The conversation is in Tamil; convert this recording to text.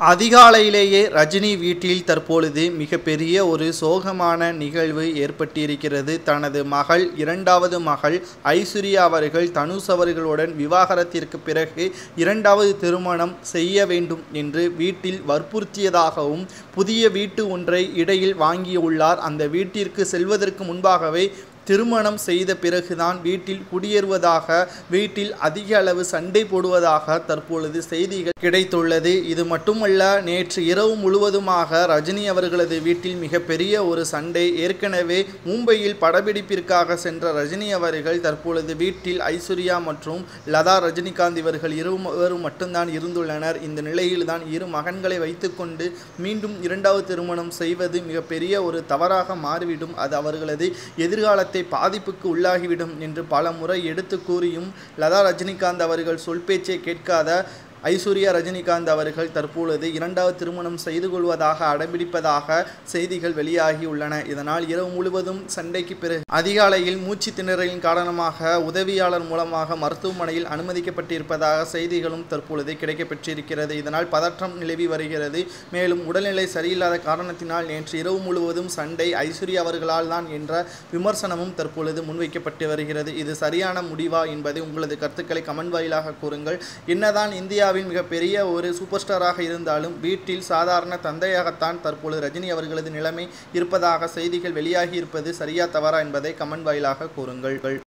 அதிகாலையிலேயே ரஜினி வீட்டில் தற்பொழுது மிகப்பெரிய ஒரு சோகமான நிகழ்வு ஏற்பட்டிருக்கிறது தனது மகள் இரண்டாவது மகள் ஐஸ்வர்யா அவர்கள் தனுஷ் அவர்களுடன் விவாகரத்திற்கு பிறகு இரண்டாவது திருமணம் செய்ய வேண்டும் என்று வீட்டில் வற்புறுத்தியதாகவும் புதிய வீட்டு ஒன்றை இடையில் வாங்கியுள்ளார் அந்த வீட்டிற்கு செல்வதற்கு முன்பாகவே திருமணம் செய்த பிறகுதான் வீட்டில் குடியேறுவதாக வீட்டில் அதிக அளவு சண்டை போடுவதாக தற்பொழுது செய்திகள் கிடைத்துள்ளது இது மட்டுமல்ல நேற்று இரவு முழுவதுமாக ரஜினி அவர்களது வீட்டில் மிகப்பெரிய ஒரு சண்டை ஏற்கனவே மும்பையில் படப்பிடிப்பிற்காக சென்ற ரஜினி அவர்கள் தற்பொழுது வீட்டில் ஐஸ்வர்யா மற்றும் லதா ரஜினிகாந்த் இவர்கள் இருவரும் மட்டும்தான் இருந்துள்ளனர் இந்த நிலையில்தான் இரு மகன்களை வைத்துக்கொண்டு மீண்டும் இரண்டாவது திருமணம் செய்வது மிகப்பெரிய ஒரு தவறாக மாறிவிடும் அது அவர்களது எதிர்காலத்தை பாதிப்புக்கு உள்ளாகிவிடும் என்று பல முறை எடுத்து கூறியும் லதா ரஜினிகாந்த் அவர்கள் சொல் பேச்சை கேட்காத ஐஸ்வர்யா ரஜினிகாந்த் அவர்கள் தற்பொழுது இரண்டாவது திருமணம் செய்து கொள்வதாக அடம்பிடிப்பதாக செய்திகள் வெளியாகியுள்ளன இதனால் இரவு முழுவதும் சண்டைக்கு பிறகு அதிகாலையில் மூச்சு திணறலின் காரணமாக உதவியாளர் மூலமாக மருத்துவமனையில் அனுமதிக்கப்பட்டிருப்பதாக செய்திகளும் தற்பொழுது கிடைக்கப்பெற்றிருக்கிறது இதனால் பதற்றம் நிலவி வருகிறது மேலும் உடல்நிலை சரியில்லாத காரணத்தினால் நேற்று இரவு முழுவதும் சண்டை ஐஸ்வர்யா அவர்களால் தான் என்ற விமர்சனமும் தற்பொழுது முன்வைக்கப்பட்டு வருகிறது இது சரியான முடிவா என்பதை உங்களது கருத்துக்களை கமெண்ட் வாயிலாக கூறுங்கள் என்னதான் இந்தியாவில் மிகப்பெரிய ஒரு சூப்பர் ஸ்டாராக இருந்தாலும் வீட்டில் சாதாரண தந்தையாகத்தான் தற்பொழுது ரஜினி அவர்களது நிலைமை இருப்பதாக செய்திகள் வெளியாகி இருப்பது சரியா தவறா என்பதை கமெண்ட் வாயிலாக கூறுங்கள்